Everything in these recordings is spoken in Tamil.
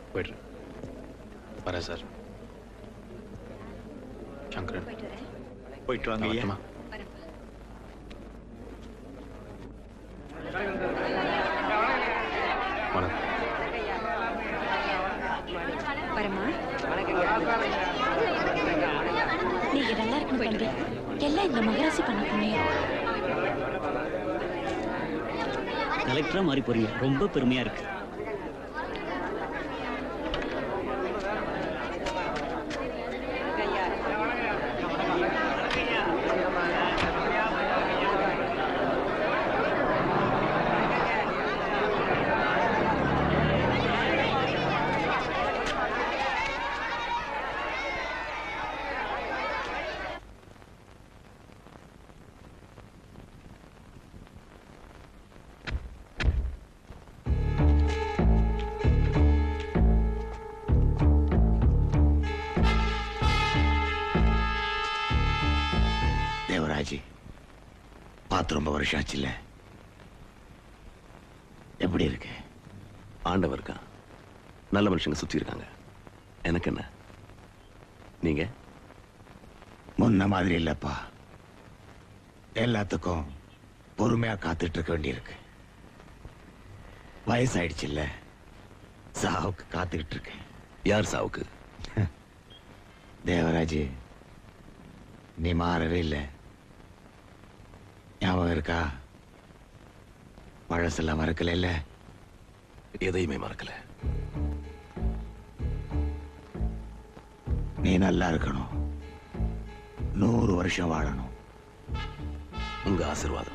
போய்ட்றேன் வரேன் சார் சங்கரன் போயிட்டு வாங்க ஐயா வரட்டுமா வணக்கம் வரமா நீங்க நல்லா இருக்கணும் தம்பி எல்லாம் இந்த மகராசி பண்ண புண்ணியம் கலெக்டரா மாறி போறீங்க ரொம்ப பெருமையா இருக்கு தேவராஜ் பார்த்து ரொம்ப வருஷம் ஆச்சுல்ல எப்படி இருக்கு ஆண்டவர் இருக்கான் நல்ல மனுஷங்க சுத்தி இருக்காங்க எனக்கு என்ன நீங்க முன்ன மாதிரி இல்லப்பா எல்லாத்துக்கும் பொறுமையா காத்துட்டு இருக்க வேண்டியிருக்கு வயசாயிடுச்சுல்ல சாவுக்கு காத்துக்கிட்டு இருக்கேன் யார் சாவுக்கு தேவராஜ் நீ மாறவே இல்லை ஞாபகம் இருக்கா பழசெல்லாம் மறக்கல இல்ல எதையுமே மறக்கல நீ நல்லா இருக்கணும் நூறு வருஷம் வாழணும் உங்க ஆசீர்வாதம்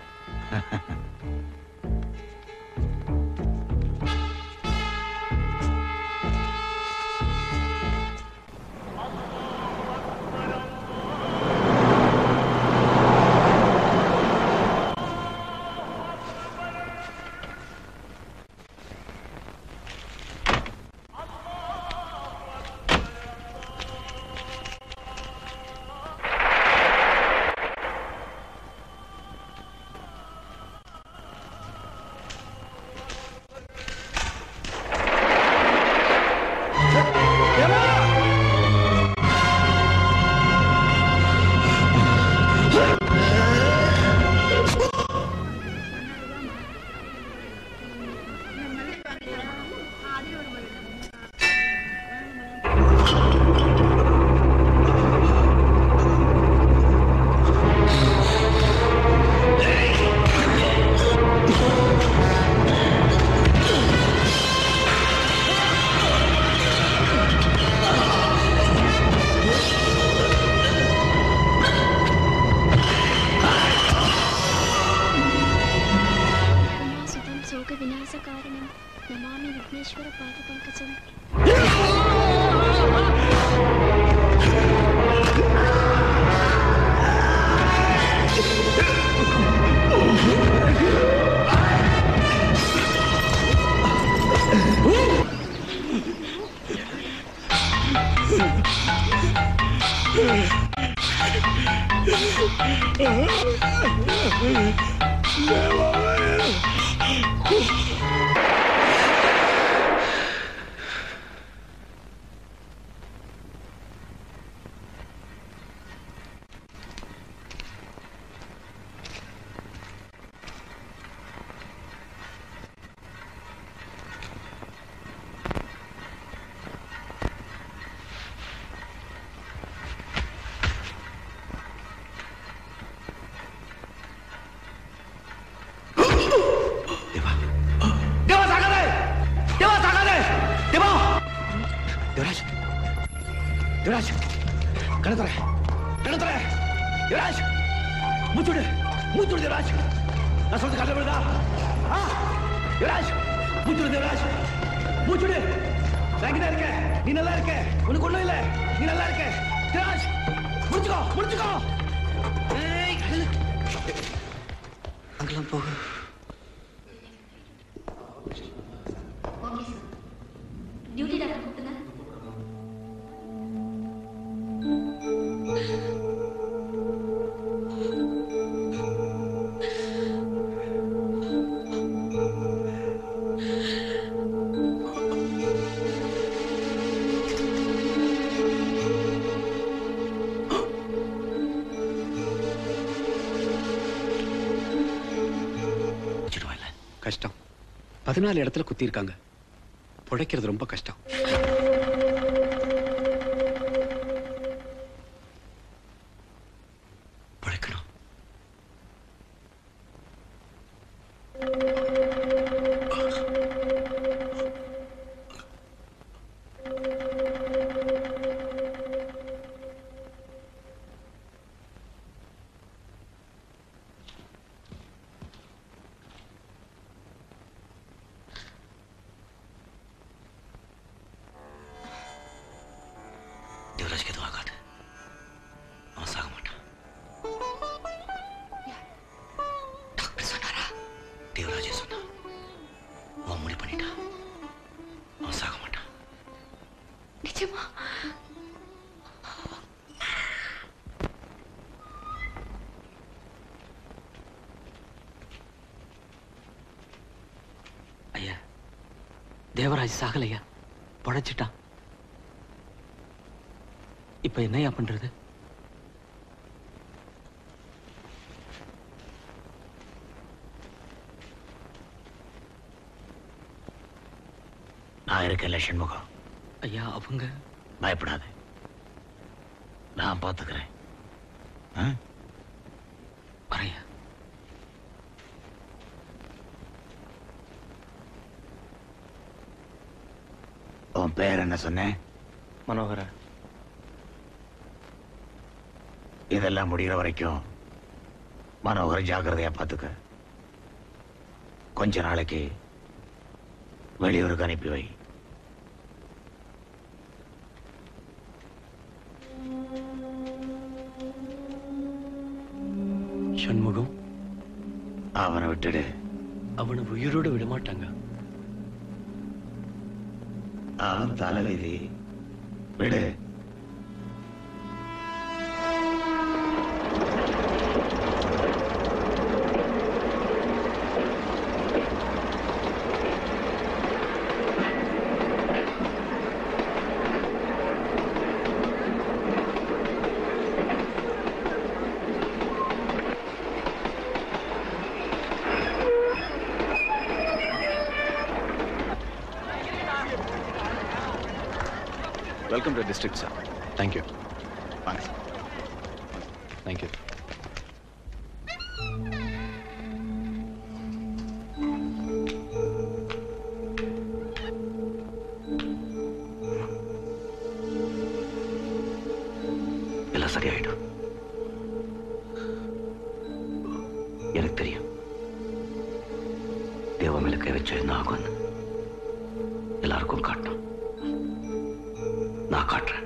సుతం శోక వినాశ కారణం నమామి విఘ్నేశ్వర పాద పంకజం தேவா சாகாதே தேவா சாகாதே தேவா தேவராஜ் தேவராஜ் கணத்துற கணத்துற தேவராஜ் மூச்சுடு மூச்சுடு தேவராஜ் நான் சொல்றது கதை விடுதா ஆ தேவராஜ் மூச்சுடு தேவராஜ் மூச்சுடு நான் இங்கதான் இருக்கேன் நீ நல்லா இருக்க உனக்கு ஒண்ணும் இல்ல நீ நல்லா இருக்க தேவராஜ் முடிச்சுக்கோ முடிச்சுக்கோ ஏய், அங்கெல்லாம் போகும் டியூட்டி டாக்டர் கூப்பிட்டுங்க கஷ்டம் பதினாலு இடத்துல குத்திருக்காங்க பிழைக்கிறது ரொம்ப கஷ்டம் பிழைக்கணும் தேவராஜ்க்கு எதுவும் ஆகாது அவன் சாக மாட்டான் டாக்டர் சொன்னாரா தேவராஜே சொன்னா அவன் முடிவு பண்ணிட்டான் அவன் சாக மாட்டான் நிஜமா ஐயா தேவராஜ் சாகலையா பழைச்சிட்டான் இப்ப என்னையா பண்றது நான் இருக்கேன்ல சண்முகம் ஐயா அவங்க பயப்படாத நான் பார்த்துக்கிறேன் ஆ? வரையா உன் பேர் என்ன சொன்னேன் மனோகர இதெல்லாம் முடிகிற வரைக்கும் மனோகர் ஜாக்கிரதையா பார்த்துக்க கொஞ்ச நாளைக்கு வெளியூருக்கு அனுப்பி வை சண்முகம் அவனை விட்டுடு அவனை உயிரோட விட மாட்டாங்க அவன் தலைவிதி விடு welcome to district sir thank you வாங்க சார் தேங்க்யூ எல்லாம் சரியாயிடும் எனக்கு தெரியும் தேவ மேல கை வச்ச என்ன ஆகும்னு எல்லாருக்கும் காட்டணும் நான் காட்டுறேன்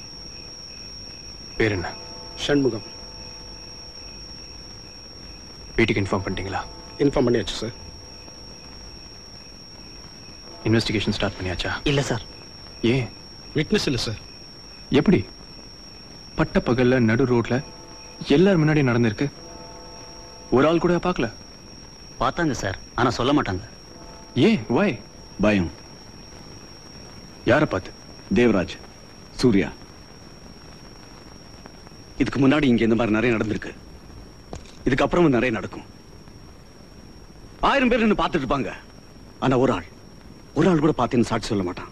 பேர் என்ன சண்முகம் வீட்டுக்கு இன்ஃபார்ம் பண்ணிட்டீங்களா இன்ஃபார்ம் பண்ணியாச்சு சார் இன்வெஸ்டிகேஷன் ஸ்டார்ட் பண்ணியாச்சா இல்ல சார் ஏன் விட்னஸ் இல்லை சார் எப்படி பட்ட பகல்ல நடு ரோட்ல எல்லார் முன்னாடி நடந்திருக்கு ஒரு ஆள் கூட பார்க்கல பார்த்தாங்க சார் ஆனா சொல்ல மாட்டாங்க ஏன் வாய் பயம் யாரை பார்த்து தேவராஜ் சூர்யா இதுக்கு முன்னாடி இங்க இந்த மாதிரி நிறைய நடந்திருக்கு இதுக்கப்புறமும் நிறைய நடக்கும் ஆயிரம் பேர் நின்று பார்த்துட்டு இருப்பாங்க ஆனா ஒரு ஆள் ஒரு ஆள் கூட பார்த்தேன்னு சாட்சி சொல்ல மாட்டான்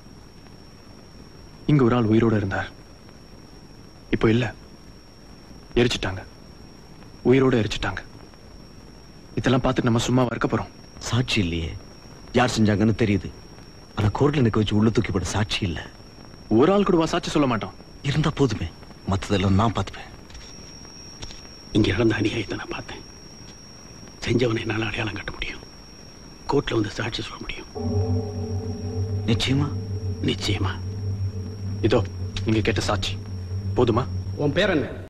இங்க ஒரு ஆள் உயிரோட இருந்தார் இப்போ இல்ல எரிச்சிட்டாங்க உயிரோட எரிச்சிட்டாங்க இதெல்லாம் பார்த்துட்டு நம்ம சும்மாவா இருக்க போறோம் சாட்சி இல்லையே யார் செஞ்சாங்கன்னு தெரியுது ஆனா கோர்ட்ல எனக்கு வச்சு உள்ள தூக்கி போட சாட்சி இல்ல ஒரு ஆள் கூட சாட்சி சொல்ல மாட்டோம் இருந்தா போதுமே மத்ததெல்லாம் நான் பார்த்துப்பேன் இங்க நடந்த அநியாயத்தை நான் பார்த்தேன் செஞ்சவனை என்னால் அடையாளம் கட்ட முடியும் கோர்ட்ல வந்து சாட்சி சொல்ல முடியும் நிச்சயமா நிச்சயமா இதோ நீங்க கேட்ட சாட்சி போதுமா உன் பேர் என்ன